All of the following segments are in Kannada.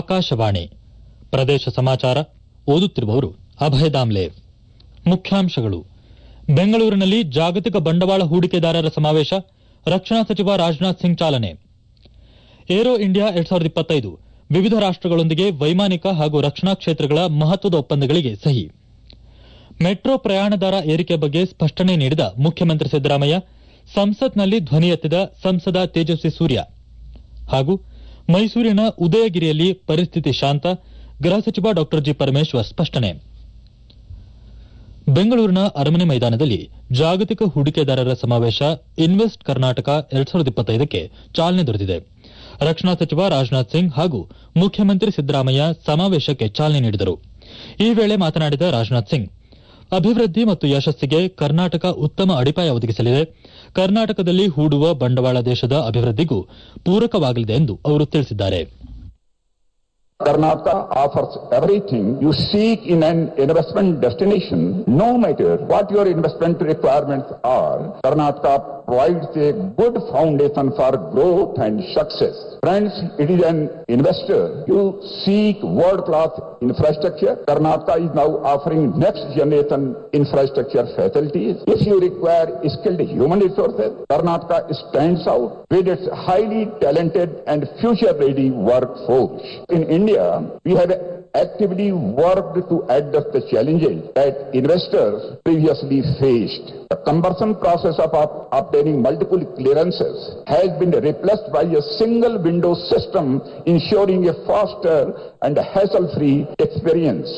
ಆಕಾಶವಾಣಿ ಪ್ರದೇಶ ಸಮಾಚಾರ ಓದುತ್ತಿರುವವರು ಅಭಯ ದಾಮ್ಲೆ ಮುಖ್ಯಾಂಶಗಳು ಬೆಂಗಳೂರಿನಲ್ಲಿ ಜಾಗತಿಕ ಬಂಡವಾಳ ಹೂಡಿಕೆದಾರರ ಸಮಾವೇಶ ರಕ್ಷಣಾ ಸಚಿವ ರಾಜನಾಥ್ ಸಿಂಗ್ ಚಾಲನೆ ಏರೋ ಇಂಡಿಯಾ ಎರಡ್ ಸಾವಿರದ ಇಪ್ಪತ್ತೈದು ವಿವಿಧ ರಾಷ್ಟಗಳೊಂದಿಗೆ ವೈಮಾನಿಕ ಹಾಗೂ ರಕ್ಷಣಾ ಕ್ಷೇತ್ರಗಳ ಮಹತ್ವದ ಒಪ್ಪಂದಗಳಿಗೆ ಸಹಿ ಮೆಟ್ರೋ ಪ್ರಯಾಣ ದರ ಏರಿಕೆ ಬಗ್ಗೆ ಸ್ಪಷ್ಟನೆ ನೀಡಿದ ಮುಖ್ಯಮಂತ್ರಿ ಸಿದ್ದರಾಮಯ್ಯ ಸಂಸತ್ನಲ್ಲಿ ಧ್ವನಿ ಎತ್ತಿದ ಸಂಸದ ತೇಜಸ್ವಿ ಸೂರ್ಯ ಹಾಗೂ ಮೈಸೂರಿನ ಉದಯಗಿರಿಯಲ್ಲಿ ಪರಿಸ್ಥಿತಿ ಶಾಂತ ಗೃಹ ಸಚಿವ ಡಾ ಜಿ ಪರಮೇಶ್ವರ್ ಸ್ಪಷ್ಟನೆ ಬೆಂಗಳೂರಿನ ಅರಮನೆ ಮೈದಾನದಲ್ಲಿ ಜಾಗತಿಕ ಹೂಡಿಕೆದಾರರ ಸಮಾವೇಶ ಇನ್ವೆಸ್ಟ್ ಕರ್ನಾಟಕ ಎರಡ್ ಸಾವಿರದ ಇಪ್ಪತ್ತೈದಕ್ಕೆ ಚಾಲನೆ ದೊರೆತಿದೆ ರಕ್ಷಣಾ ಸಚಿವ ರಾಜನಾಥ್ ಸಿಂಗ್ ಹಾಗೂ ಮುಖ್ಯಮಂತ್ರಿ ಸಿದ್ದರಾಮಯ್ಯ ಸಮಾವೇಶಕ್ಕೆ ಚಾಲನೆ ನೀಡಿದರು ಈ ವೇಳೆ ಮಾತನಾಡಿದ ರಾಜನಾಥ್ ಸಿಂಗ್ ಅಭಿವೃದ್ಧಿ ಮತ್ತು ಯಶಸ್ಸಿಗೆ ಕರ್ನಾಟಕ ಉತ್ತಮ ಅಡಿಪಾಯ ಒದಗಿಸಲಿದೆ ಕರ್ನಾಟಕದಲ್ಲಿ ಹೂಡುವ ಬಂಡವಾಳ ದೇಶದ ಅಭಿವೃದ್ಧಿಗೂ ಪೂರಕವಾಗಲಿದೆ ಎಂದು ಅವರು ತಿಳಿಸಿದ್ದಾರೆ Karnataka offers everything you seek in an investment destination, no matter what your investment requirements are. Karnataka provides a good foundation for growth and success. Friends, it is an investor. You seek world-class infrastructure. Karnataka is now offering next generation infrastructure facilities. If you require skilled human resources, Karnataka stands out with its highly talented and future-ready workforce. In India, we have actively worked to address the challenges that investors previously faced. The cumbersome process of ob- obtaining multiple clearances has been replaced by a single window system ensuring a faster and hassle-free experience.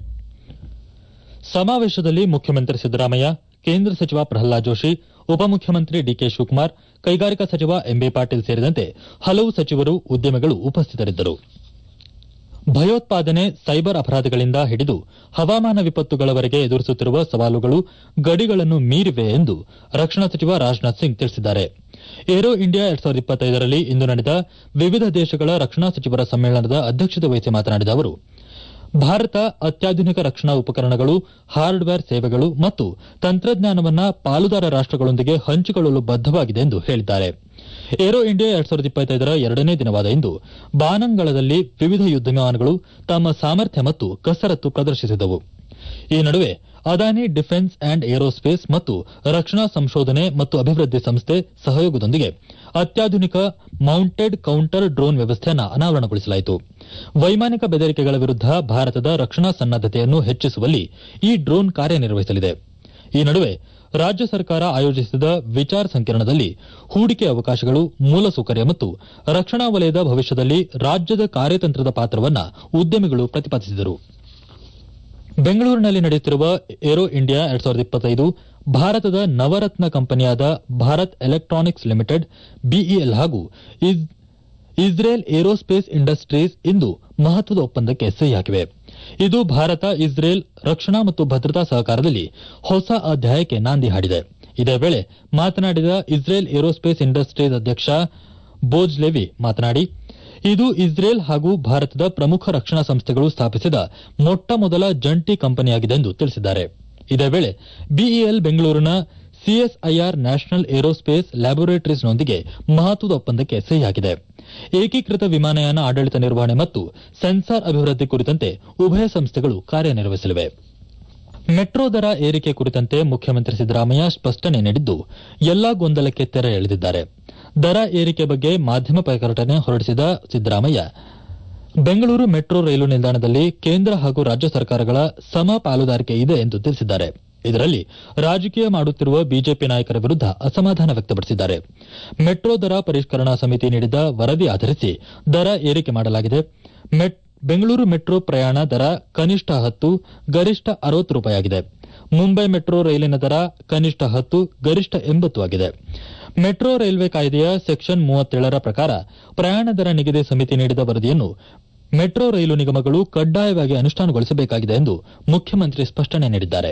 ಸಮಾವೇಶದಲ್ಲಿ ಮುಖ್ಯಮಂತ್ರಿ ಸಿದ್ದರಾಮಯ್ಯ ಕೇಂದ್ರ ಸಚಿವ ಪ್ರಹ್ಲಾದ್ ಜೋಶಿ ಉಪಮುಖ್ಯಮಂತ್ರಿ ಡಿಕೆ ಶಿವಕುಮಾರ್ ಕೈಗಾರಿಕಾ ಸಚಿವ ಎಂಬಿ ಪಾಟೀಲ್ ಸೇರಿದಂತೆ ಹಲವು ಸಚಿವರು ಉದ್ಯಮಿಗಳು ಉಪಸ್ಥಿತರಿದ್ದರು ಭಯೋತ್ಪಾದನೆ ಸೈಬರ್ ಅಪರಾಧಗಳಿಂದ ಹಿಡಿದು ಹವಾಮಾನ ವಿಪತ್ತುಗಳವರೆಗೆ ಎದುರಿಸುತ್ತಿರುವ ಸವಾಲುಗಳು ಗಡಿಗಳನ್ನು ಮೀರಿವೆ ಎಂದು ರಕ್ಷಣಾ ಸಚಿವ ರಾಜನಾಥ್ ಸಿಂಗ್ ತಿಳಿಸಿದ್ದಾರೆ ಏರೋ ಇಂಡಿಯಾ ಎರಡ್ ಸಾವಿರದ ಇಪ್ಪತ್ತೈದರಲ್ಲಿ ಇಂದು ನಡೆದ ವಿವಿಧ ದೇಶಗಳ ರಕ್ಷಣಾ ಸಚಿವರ ಸಮ್ಮೇಳನದ ಅಧ್ಯಕ್ಷತೆ ವಹಿಸಿ ಮಾತನಾಡಿದ ಅವರು ಭಾರತ ಅತ್ಯಾಧುನಿಕ ರಕ್ಷಣಾ ಉಪಕರಣಗಳು ಹಾರ್ಡ್ವೇರ್ ಸೇವೆಗಳು ಮತ್ತು ತಂತ್ರಜ್ಞಾನವನ್ನ ಪಾಲುದಾರ ರಾಷ್ಟಗಳೊಂದಿಗೆ ಹಂಚಿಕೊಳ್ಳಲು ಬದ್ದವಾಗಿದೆ ಎಂದು ಹೇಳಿದ್ದಾರೆ ಏರೋ ಇಂಡಿಯಾ ಎರಡ್ ಸಾವಿರದ ಇಪ್ಪತ್ತೈದರ ಎರಡನೇ ದಿನವಾದ ಇಂದು ಬಾನಂಗಳದಲ್ಲಿ ವಿವಿಧ ಯುದ್ದ ವಿಮಾನಗಳು ತಮ್ಮ ಸಾಮರ್ಥ್ಯ ಮತ್ತು ಕಸರತ್ತು ಪ್ರದರ್ಶಿಸಿದವು ಈ ನಡುವೆ ಅದಾನಿ ಡಿಫೆನ್ಸ್ ಅಂಡ್ ಏರೋಸ್ಪೇಸ್ ಮತ್ತು ರಕ್ಷಣಾ ಸಂಶೋಧನೆ ಮತ್ತು ಅಭಿವೃದ್ಧಿ ಸಂಸ್ಥೆ ಸಹಯೋಗದೊಂದಿಗೆ ಅತ್ಯಾಧುನಿಕ ಮೌಂಟೆಡ್ ಕೌಂಟರ್ ಡ್ರೋನ್ ವ್ಯವಸ್ಥೆಯನ್ನು ಅನಾವರಣಗೊಳಿಸಲಾಯಿತು ವೈಮಾನಿಕ ಬೆದರಿಕೆಗಳ ವಿರುದ್ಧ ಭಾರತದ ರಕ್ಷಣಾ ಸನ್ನದ್ದತೆಯನ್ನು ಹೆಚ್ಚಿಸುವಲ್ಲಿ ಈ ಡ್ರೋನ್ ಕಾರ್ಯನಿರ್ವಹಿಸಲಿದೆ ಈ ನಡುವೆ ರಾಜ್ಯ ಸರ್ಕಾರ ಆಯೋಜಿಸಿದ ವಿಚಾರ ಸಂಕಿರಣದಲ್ಲಿ ಹೂಡಿಕೆ ಅವಕಾಶಗಳು ಮೂಲಸೌಕರ್ಯ ಮತ್ತು ರಕ್ಷಣಾ ವಲಯದ ಭವಿಷ್ಯದಲ್ಲಿ ರಾಜ್ಯದ ಕಾರ್ಯತಂತ್ರದ ಪಾತ್ರವನ್ನು ಉದ್ಯಮಿಗಳು ಪ್ರತಿಪಾದಿಸಿದರು ಬೆಂಗಳೂರಿನಲ್ಲಿ ನಡೆಯುತ್ತಿರುವ ಏರೋ ಇಂಡಿಯಾ ಎರಡ್ ಸಾವಿರದ ಇಪ್ಪತ್ತೈದು ಭಾರತದ ನವರತ್ನ ಕಂಪನಿಯಾದ ಭಾರತ್ ಎಲೆಕ್ಟ್ರಾನಿಕ್ಸ್ ಲಿಮಿಟೆಡ್ ಬಿಇಎಲ್ ಹಾಗೂ ಇಸ್- ಇಸ್ರೇಲ್ ಏರೋಸ್ಪೇಸ್ ಇಂಡಸ್ಟ್ರೀಸ್ ಇಂದು ಮಹತ್ವದ ಒಪ್ಪಂದಕ್ಕೆ ಸಹಿ ಹಾಕಿವೆ ಇದು ಭಾರತ ಇಸ್ರೇಲ್ ರಕ್ಷಣಾ ಮತ್ತು ಭದ್ರತಾ ಸಹಕಾರದಲ್ಲಿ ಹೊಸ ಅಧ್ಯಾಯಕ್ಕೆ ನಾಂದಿ ಹಾಡಿದೆ ಇದೇ ವೇಳೆ ಮಾತನಾಡಿದ ಇಸ್ರೇಲ್ ಏರೋಸ್ಪೇಸ್ ಇಂಡಸ್ಟ್ರೀಸ್ ಅಧ್ಯಕ್ಷ ಬೋಜ್ ಲೆವಿ ಮಾತನಾಡಿ ಇದು ಇಸ್ರೇಲ್ ಹಾಗೂ ಭಾರತದ ಪ್ರಮುಖ ರಕ್ಷಣಾ ಸಂಸ್ಥೆಗಳು ಸ್ಥಾಪಿಸಿದ ಮೊಟ್ಟ ಮೊದಲ ಜಂಟಿ ಕಂಪನಿಯಾಗಿದೆ ಎಂದು ತಿಳಿಸಿದ್ದಾರೆ ಇದೇ ವೇಳೆ ಬಿಇಎಲ್ ಬೆಂಗಳೂರಿನ ಸಿಎಸ್ಐಆರ್ ನ್ಯಾಷನಲ್ ಏರೋಸ್ಪೇಸ್ ಲ್ಯಾಬೋರೇಟರೀಸ್ನೊಂದಿಗೆ ಮಹತ್ವದ ಒಪ್ಪಂದಕ್ಕೆ ಸಹಿ ಹಾಕಿದೆ ಏಕೀಕೃತ ವಿಮಾನಯಾನ ಆಡಳಿತ ನಿರ್ವಹಣೆ ಮತ್ತು ಸೆನ್ಸಾರ್ ಅಭಿವೃದ್ಧಿ ಕುರಿತಂತೆ ಉಭಯ ಸಂಸ್ಥೆಗಳು ಕಾರ್ಯನಿರ್ವಹಿಸಲಿವೆ ಮೆಟ್ರೋ ದರ ಏರಿಕೆ ಕುರಿತಂತೆ ಮುಖ್ಯಮಂತ್ರಿ ಸಿದ್ದರಾಮಯ್ಯ ಸ್ಪಷ್ಟನೆ ನೀಡಿದ್ದು ಎಲ್ಲಾ ಗೊಂದಲಕ್ಕೆ ತೆರೆ ಎಳೆದಿದ್ದಾರೆ ದರ ಏರಿಕೆ ಬಗ್ಗೆ ಮಾಧ್ಯಮ ಪ್ರಕಟಣೆ ಹೊರಡಿಸಿದ ಸಿದ್ದರಾಮಯ್ಯ ಬೆಂಗಳೂರು ಮೆಟ್ರೋ ರೈಲು ನಿಲ್ದಾಣದಲ್ಲಿ ಕೇಂದ್ರ ಹಾಗೂ ರಾಜ್ಯ ಸರ್ಕಾರಗಳ ಸಮ ಪಾಲುದಾರಿಕೆ ಇದೆ ಎಂದು ತಿಳಿಸಿದ್ದಾರೆ ಇದರಲ್ಲಿ ರಾಜಕೀಯ ಮಾಡುತ್ತಿರುವ ಬಿಜೆಪಿ ನಾಯಕರ ವಿರುದ್ಧ ಅಸಮಾಧಾನ ವ್ಯಕ್ತಪಡಿಸಿದ್ದಾರೆ ಮೆಟ್ರೋ ದರ ಪರಿಷ್ಕರಣಾ ಸಮಿತಿ ನೀಡಿದ ವರದಿ ಆಧರಿಸಿ ದರ ಏರಿಕೆ ಮಾಡಲಾಗಿದೆ ಮೆಟ್- ಬೆಂಗಳೂರು ಮೆಟ್ರೋ ಪ್ರಯಾಣ ದರ ಕನಿಷ್ಠ ಹತ್ತು ಗರಿಷ್ಠ ಅರವತ್ತು ರೂಪಾಯಿಯಾಗಿದೆ ಮುಂಬೈ ಮೆಟ್ರೋ ರೈಲಿನ ದರ ಕನಿಷ್ಠ ಹತ್ತು ಗರಿಷ್ಠ ಎಂಬತ್ತು ಆಗಿದೆ ಮೆಟ್ರೋ ರೈಲ್ವೆ ಕಾಯ್ದೆಯ ಸೆಕ್ಷನ್ ಮೂವತ್ತೇಳರ ಪ್ರಕಾರ ಪ್ರಯಾಣ ದರ ನಿಗದಿ ಸಮಿತಿ ನೀಡಿದ ವರದಿಯನ್ನು ಮೆಟ್ರೋ ರೈಲು ನಿಗಮಗಳು ಕಡ್ಡಾಯವಾಗಿ ಅನುಷ್ಠಾನಗೊಳಿಸಬೇಕಾಗಿದೆ ಎಂದು ಮುಖ್ಯಮಂತ್ರಿ ಸ್ಪಷ್ಟನೆ ನೀಡಿದ್ದಾರೆ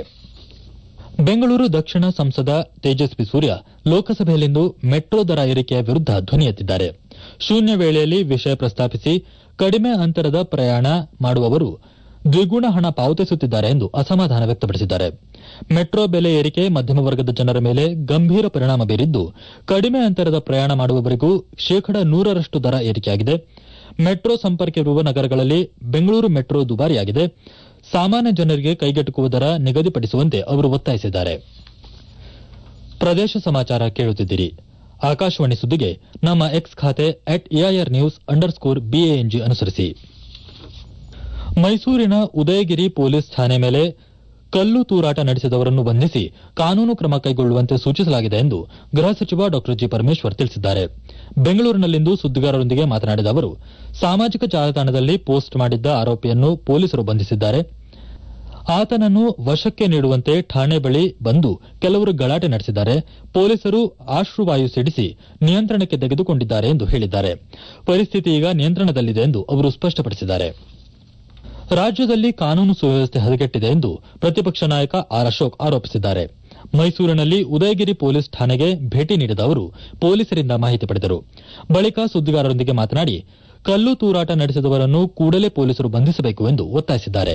ಬೆಂಗಳೂರು ದಕ್ಷಿಣ ಸಂಸದ ತೇಜಸ್ವಿ ಸೂರ್ಯ ಲೋಕಸಭೆಯಲ್ಲಿಂದು ಮೆಟ್ರೋ ದರ ಏರಿಕೆಯ ವಿರುದ್ಧ ಧ್ವನಿ ಎತ್ತಿದ್ದಾರೆ ಶೂನ್ಯ ವೇಳೆಯಲ್ಲಿ ವಿಷಯ ಪ್ರಸ್ತಾಪಿಸಿ ಕಡಿಮೆ ಅಂತರದ ಪ್ರಯಾಣ ಮಾಡುವವರು ದ್ವಿಗುಣ ಹಣ ಪಾವತಿಸುತ್ತಿದ್ದಾರೆ ಎಂದು ಅಸಮಾಧಾನ ವ್ಯಕ್ತಪಡಿಸಿದ್ದಾರೆ ಮೆಟ್ರೋ ಬೆಲೆ ಏರಿಕೆ ಮಧ್ಯಮ ವರ್ಗದ ಜನರ ಮೇಲೆ ಗಂಭೀರ ಪರಿಣಾಮ ಬೀರಿದ್ದು ಕಡಿಮೆ ಅಂತರದ ಪ್ರಯಾಣ ಮಾಡುವವರಿಗೂ ಶೇಕಡ ನೂರರಷ್ಟು ದರ ಏರಿಕೆಯಾಗಿದೆ ಮೆಟ್ರೋ ಸಂಪರ್ಕವಿರುವ ನಗರಗಳಲ್ಲಿ ಬೆಂಗಳೂರು ಮೆಟ್ರೋ ದುಬಾರಿಯಾಗಿದೆ ಸಾಮಾನ್ಯ ಜನರಿಗೆ ಕೈಗೆಟುಕುವ ದರ ನಿಗದಿಪಡಿಸುವಂತೆ ಅವರು ಒತ್ತಾಯಿಸಿದ್ದಾರೆ ಪ್ರದೇಶ ಸಮಾಚಾರ ಕೇಳುತ್ತಿದ್ದೀರಿ ಆಕಾಶವಾಣಿ ಸುದ್ದಿಗೆ ನಮ್ಮ ಎಕ್ಸ್ ಖಾತೆ at AIR news underscore B A N G ಅನುಸರಿಸಿ ಮೈಸೂರಿನ ಉದಯಗಿರಿ ಪೊಲೀಸ್ ಠಾಣೆ ಮೇಲೆ ಕಲ್ಲು ತೂರಾಟ ನಡೆಸಿದವರನ್ನು ಬಂಧಿಸಿ ಕಾನೂನು ಕ್ರಮ ಕೈಗೊಳ್ಳುವಂತೆ ಸೂಚಿಸಲಾಗಿದೆ ಎಂದು ಗೃಹ ಸಚಿವ ಡಾ ಜಿ ಪರಮೇಶ್ವರ್ ತಿಳಿಸಿದ್ದಾರೆ ಬೆಂಗಳೂರಿನಲ್ಲಿಂದು ಸುದ್ದಿಗಾರರೊಂದಿಗೆ ಮಾತನಾಡಿದ ಅವರು ಸಾಮಾಜಿಕ ಜಾಲತಾಣದಲ್ಲಿ ಪೋಸ್ಟ್ ಮಾಡಿದ್ದ ಆರೋಪಿಯನ್ನು ಪೊಲೀಸರು ಬಂಧಿಸಿದ್ದಾರೆ ಆತನನ್ನು ವಶಕ್ಕೆ ನೀಡುವಂತೆ ಠಾಣೆ ಬಳಿ ಬಂದು ಕೆಲವರು ಗಲಾಟೆ ನಡೆಸಿದ್ದಾರೆ ಪೊಲೀಸರು ಆಶ್ರುವಾಯು ಸಿಡಿಸಿ ನಿಯಂತ್ರಣಕ್ಕೆ ತೆಗೆದುಕೊಂಡಿದ್ದಾರೆ ಎಂದು ಹೇಳಿದ್ದಾರೆ ಪರಿಸ್ಥಿತಿ ಈಗ ನಿಯಂತ್ರಣದಲ್ಲಿದೆ ಎಂದು ಅವರು ಸ್ಪಷ್ಟಪಡಿಸಿದ್ದಾರೆ ರಾಜ್ಯದಲ್ಲಿ ಕಾನೂನು ಸುವ್ಯವಸ್ಥೆ ಹದಗೆಟ್ಟಿದೆ ಎಂದು ಪ್ರತಿಪಕ್ಷ ನಾಯಕ ಆರ್ ಅಶೋಕ್ ಆರೋಪಿಸಿದ್ದಾರೆ ಮೈಸೂರಿನಲ್ಲಿ ಉದಯಗಿರಿ ಪೊಲೀಸ್ ಠಾಣೆಗೆ ಭೇಟಿ ನೀಡಿದ ಅವರು ಪೊಲೀಸರಿಂದ ಮಾಹಿತಿ ಪಡೆದರು ಬಳಿಕ ಸುದ್ದಿಗಾರರೊಂದಿಗೆ ಮಾತನಾಡಿ ಕಲ್ಲು ತೂರಾಟ ನಡೆಸಿದವರನ್ನು ಕೂಡಲೇ ಪೊಲೀಸರು ಬಂಧಿಸಬೇಕು ಎಂದು ಒತ್ತಾಯಿಸಿದ್ದಾರೆ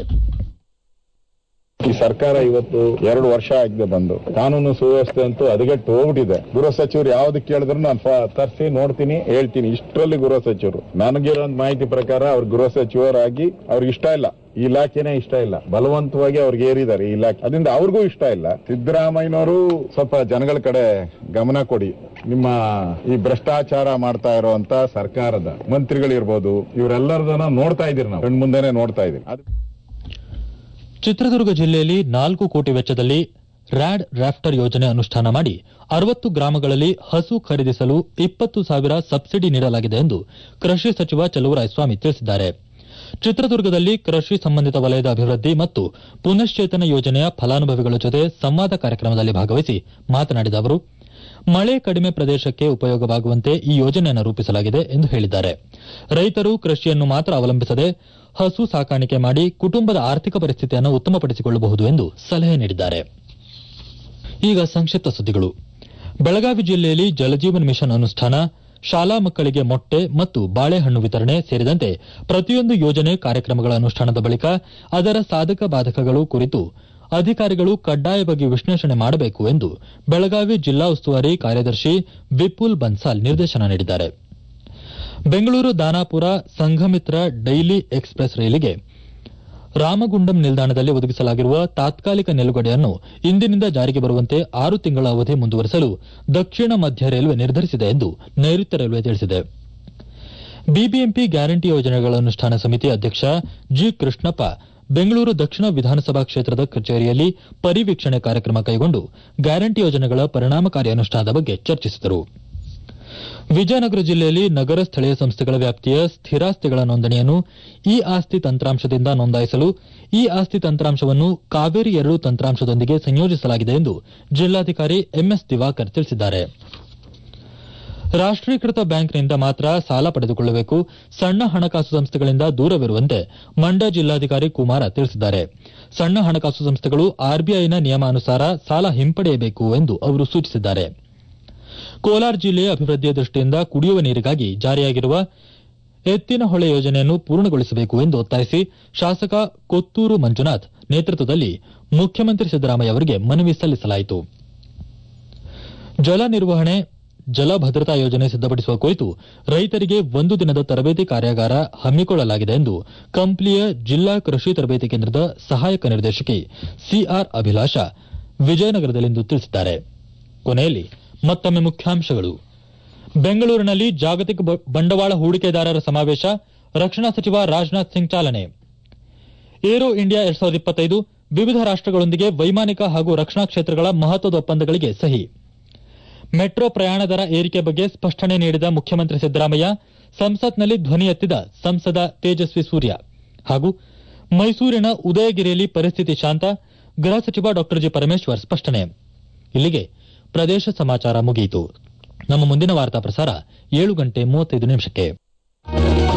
ಈ ಸರ್ಕಾರ ಇವತ್ತು ಎರಡು ವರ್ಷ ಆಗಿದೆ ಬಂದು ಕಾನೂನು ಸುವ್ಯವಸ್ಥೆ ಅಂತೂ ಹದಗೆಟ್ಟು ಹೋಗ್ಬಿಟ್ಟಿದೆ ಗೃಹ ಸಚಿವರು ಯಾವ್ದು ಕೇಳಿದ್ರು ನಾನು ತರಿಸಿ ನೋಡ್ತೀನಿ ಹೇಳ್ತೀನಿ ಇಷ್ಟರಲ್ಲಿ ಗೃಹ ಸಚಿವರು ನನಗಿರೋ ಮಾಹಿತಿ ಪ್ರಕಾರ ಅವ್ರ ಗೃಹ ಸಚಿವರಾಗಿ ಅವ್ರಿಗೆ ಇಷ್ಟ ಇಲ್ಲ ಈ ಇಲಾಖೆನೇ ಇಷ್ಟ ಇಲ್ಲ ಬಲವಂತವಾಗಿ ಅವ್ರಿಗೆ ಏರಿದ್ದಾರೆ ಈ ಇಲಾಖೆ ಅದರಿಂದ ಅವ್ರಿಗೂ ಇಷ್ಟ ಇಲ್ಲ ಸಿದ್ದರಾಮಯ್ಯನವರು ಸ್ವಲ್ಪ ಜನಗಳ ಕಡೆ ಗಮನ ಕೊಡಿ ನಿಮ್ಮ ಈ ಭ್ರಷ್ಟಾಚಾರ ಮಾಡ್ತಾ ಇರುವಂತ ಸರ್ಕಾರದ ಮಂತ್ರಿಗಳಿರ್ಬೋದು ಇವರೆಲ್ಲರದನ್ನ ನೋಡ್ತಾ ಇದೀರಿ ನಾವು ಕಣ್ಮುಂದೆನೆ ನೋಡ್ತಾ ಇದೀರಿ ಅದು ಚಿತ್ರದುರ್ಗ ಜಿಲ್ಲೆಯಲ್ಲಿ ನಾಲ್ಕು ಕೋಟಿ ವೆಚ್ಚದಲ್ಲಿ ರ್ಯಾಡ್ ರಾಫ್ಟರ್ ಯೋಜನೆ ಅನುಷ್ಠಾನ ಮಾಡಿ ಅರವತ್ತು ಗ್ರಾಮಗಳಲ್ಲಿ ಹಸು ಖರೀದಿಸಲು ಇಪ್ಪತ್ತು ಸಾವಿರ ಸಬ್ಸಿಡಿ ನೀಡಲಾಗಿದೆ ಎಂದು ಕೃಷಿ ಸಚಿವ ಚಲುವರಾಯಸ್ವಾಮಿ ತಿಳಿಸಿದ್ದಾರೆ ಚಿತ್ರದುರ್ಗದಲ್ಲಿ ಕೃಷಿ ಸಂಬಂಧಿತ ವಲಯದ ಅಭಿವೃದ್ಧಿ ಮತ್ತು ಪುನಶ್ಚೇತನ ಯೋಜನೆಯ ಫಲಾನುಭವಿಗಳ ಜೊತೆ ಸಂವಾದ ಕಾರ್ಯಕ್ರಮದಲ್ಲಿ ಭಾಗವಹಿಸಿ ಮಾತನಾಡಿದ ಅವರು ಮಳೆ ಕಡಿಮೆ ಪ್ರದೇಶಕ್ಕೆ ಉಪಯೋಗವಾಗುವಂತೆ ಈ ಯೋಜನೆಯನ್ನು ರೂಪಿಸಲಾಗಿದೆ ಎಂದು ಹೇಳಿದ್ದಾರೆ ರೈತರು ಕೃಷಿಯನ್ನು ಮಾತ್ರ ಅವಲಂಬಿಸದೆ ಹಸು ಸಾಕಾಣಿಕೆ ಮಾಡಿ ಕುಟುಂಬದ ಆರ್ಥಿಕ ಪರಿಸ್ಥಿತಿಯನ್ನು ಉತ್ತಮಪಡಿಸಿಕೊಳ್ಳಬಹುದು ಎಂದು ಸಲಹೆ ನೀಡಿದ್ದಾರೆ ಈಗ ಸಂಕ್ಷಿಪ್ತ ಸುದ್ದಿಗಳು ಬೆಳಗಾವಿ ಜಿಲ್ಲೆಯಲ್ಲಿ ಜಲಜೀವನ್ ಮಿಷನ್ ಅನುಷ್ಠಾನ ಶಾಲಾ ಮಕ್ಕಳಿಗೆ ಮೊಟ್ಟೆ ಮತ್ತು ಬಾಳೆಹಣ್ಣು ವಿತರಣೆ ಸೇರಿದಂತೆ ಪ್ರತಿಯೊಂದು ಯೋಜನೆ ಕಾರ್ಯಕ್ರಮಗಳ ಅನುಷ್ಠಾನದ ಬಳಿಕ ಅದರ ಸಾಧಕ ಬಾಧಕಗಳು ಕುರಿತು ಅಧಿಕಾರಿಗಳು ಕಡ್ಡಾಯವಾಗಿ ವಿಶ್ಲೇಷಣೆ ಮಾಡಬೇಕು ಎಂದು ಬೆಳಗಾವಿ ಜಿಲ್ಲಾ ಉಸ್ತುವಾರಿ ಕಾರ್ಯದರ್ಶಿ ವಿಪುಲ್ ಬನ್ಸಾಲ್ ನಿರ್ದೇಶನ ನೀಡಿದ್ದಾರೆ ಬೆಂಗಳೂರು ದಾನಾಪುರ ಸಂಘಮಿತ್ರ ಡೈಲಿ ಎಕ್ಸ್ಪ್ರೆಸ್ ರೈಲಿಗೆ ರಾಮಗುಂಡಂ ನಿಲ್ದಾಣದಲ್ಲಿ ಒದಗಿಸಲಾಗಿರುವ ತಾತ್ಕಾಲಿಕ ನಿಲುಗಡೆಯನ್ನು ಇಂದಿನಿಂದ ಜಾರಿಗೆ ಬರುವಂತೆ ಆರು ತಿಂಗಳ ಅವಧಿ ಮುಂದುವರೆಸಲು ದಕ್ಷಿಣ ಮಧ್ಯ ರೈಲ್ವೆ ನಿರ್ಧರಿಸಿದೆ ಎಂದು ನೈಋತ್ಯ ರೈಲ್ವೆ ತಿಳಿಸಿದೆ ಬಿಬಿಎಂಪಿ ಗ್ಯಾರಂಟಿ ಯೋಜನೆಗಳ ಅನುಷ್ಠಾನ ಸಮಿತಿ ಅಧ್ಯಕ್ಷ ಜಿ ಕೃಷ್ಣಪ್ಪ ಬೆಂಗಳೂರು ದಕ್ಷಿಣ ವಿಧಾನಸಭಾ ಕ್ಷೇತ್ರದ ಕಚೇರಿಯಲ್ಲಿ ಪರಿವೀಕ್ಷಣೆ ಕಾರ್ಯಕ್ರಮ ಕೈಗೊಂಡು ಗ್ಯಾರಂಟಿ ಯೋಜನೆಗಳ ಪರಿಣಾಮಕಾರಿ ಅನುಷ್ಠಾನದ ಬಗ್ಗೆ ಚರ್ಚಿಸಿದರು ವಿಜಯನಗರ ಜಿಲ್ಲೆಯಲ್ಲಿ ನಗರ ಸ್ಥಳೀಯ ಸಂಸ್ಥೆಗಳ ವ್ಯಾಪ್ತಿಯ ಸ್ಥಿರಾಸ್ತಿಗಳ ನೋಂದಣಿಯನ್ನು ಇ ಆಸ್ತಿ ತಂತ್ರಾಂಶದಿಂದ ನೋಂದಾಯಿಸಲು ಇ ಆಸ್ತಿ ತಂತ್ರಾಂಶವನ್ನು ಕಾವೇರಿ ಎರಡು ತಂತ್ರಾಂಶದೊಂದಿಗೆ ಸಂಯೋಜಿಸಲಾಗಿದೆ ಎಂದು ಜಿಲ್ಲಾಧಿಕಾರಿ ಎಂಎಸ್ ದಿವಾಕರ್ ತಿಳಿಸಿದ್ದಾರೆ ರಾಷ್ಟೀಕೃತ ಬ್ಯಾಂಕ್ನಿಂದ ಮಾತ್ರ ಸಾಲ ಪಡೆದುಕೊಳ್ಳಬೇಕು ಸಣ್ಣ ಹಣಕಾಸು ಸಂಸ್ಥೆಗಳಿಂದ ದೂರವಿರುವಂತೆ ಮಂಡ್ಯ ಜಿಲ್ಲಾಧಿಕಾರಿ ಕುಮಾರ ತಿಳಿಸಿದ್ದಾರೆ ಸಣ್ಣ ಹಣಕಾಸು ಸಂಸ್ಥೆಗಳು ಆರ್ಬಿಐನ ನಿಯಮಾನುಸಾರ ಸಾಲ ಹಿಂಪಡೆಯಬೇಕು ಎಂದು ಅವರು ಸೂಚಿಸಿದ್ದಾರೆ ಕೋಲಾರ ಜಿಲ್ಲೆಯ ಅಭಿವೃದ್ಧಿಯ ದೃಷ್ಟಿಯಿಂದ ಕುಡಿಯುವ ನೀರಿಗಾಗಿ ಜಾರಿಯಾಗಿರುವ ಎತ್ತಿನಹೊಳೆ ಯೋಜನೆಯನ್ನು ಪೂರ್ಣಗೊಳಿಸಬೇಕು ಎಂದು ಒತ್ತಾಯಿಸಿ ಶಾಸಕ ಕೊತ್ತೂರು ಮಂಜುನಾಥ್ ನೇತೃತ್ವದಲ್ಲಿ ಮುಖ್ಯಮಂತ್ರಿ ಸಿದ್ದರಾಮಯ್ಯ ಅವರಿಗೆ ಮನವಿ ಸಲ್ಲಿಸಲಾಯಿತು ಜಲ ನಿರ್ವಹಣೆ ಜಲ ಭದ್ರತಾ ಯೋಜನೆ ಸಿದ್ದಪಡಿಸುವ ಕುರಿತು ರೈತರಿಗೆ ಒಂದು ದಿನದ ತರಬೇತಿ ಕಾರ್ಯಾಗಾರ ಹಮ್ಮಿಕೊಳ್ಳಲಾಗಿದೆ ಎಂದು ಕಂಪ್ಲಿಯ ಜಿಲ್ಲಾ ಕೃಷಿ ತರಬೇತಿ ಕೇಂದ್ರದ ಸಹಾಯಕ ನಿರ್ದೇಶಕಿ ಸಿಆರ್ ಅಭಿಲಾಷ ವಿಜಯನಗರದಲ್ಲಿಂದು ತಿಳಿಸಿದ್ದಾರೆ ಕೊನೆಯಲ್ಲಿ ಮತ್ತೊಮ್ಮೆ ಮುಖ್ಯಾಂಶಗಳು ಬೆಂಗಳೂರಿನಲ್ಲಿ ಜಾಗತಿಕ ಬ- ಬಂಡವಾಳ ಹೂಡಿಕೆದಾರರ ಸಮಾವೇಶ ರಕ್ಷಣಾ ಸಚಿವ ರಾಜನಾಥ್ ಸಿಂಗ್ ಚಾಲನೆ ಏರೋ ಇಂಡಿಯಾ ಎರಡ್ ಸಾವಿರದ ಇಪ್ಪತ್ತೈದು ವಿವಿಧ ರಾಷ್ಟಗಳೊಂದಿಗೆ ವೈಮಾನಿಕ ಹಾಗೂ ರಕ್ಷಣಾ ಕ್ಷೇತ್ರಗಳ ಮಹತ್ವದ ಒಪ್ಪಂದಗಳಿಗೆ ಸಹಿ ಮೆಟ್ರೋ ಪ್ರಯಾಣ ದರ ಏರಿಕೆ ಬಗ್ಗೆ ಸ್ಪಷ್ಟನೆ ನೀಡಿದ ಮುಖ್ಯಮಂತ್ರಿ ಸಿದ್ದರಾಮಯ್ಯ ಸಂಸತ್ನಲ್ಲಿ ಧ್ವನಿ ಎತ್ತಿದ ಸಂಸದ ತೇಜಸ್ವಿ ಸೂರ್ಯ ಹಾಗೂ ಮೈಸೂರಿನ ಉದಯಗಿರಿಯಲ್ಲಿ ಪರಿಸ್ಥಿತಿ ಶಾಂತ ಗೃಹ ಸಚಿವ ಡಾ ಜಿ ಪರಮೇಶ್ವರ್ ಸ್ಪಷ್ಟನೆ ಇಲ್ಲಿಗೆ ಪ್ರದೇಶ ಸಮಾಚಾರ ಮುಗಿಯಿತು ನಮ್ಮ ಮುಂದಿನ ವಾರ್ತಾ ಪ್ರಸಾರ ಏಳು ಗಂಟೆ ಮೂವತ್ತೈದು ನಿಮಿಷಕ್ಕೆ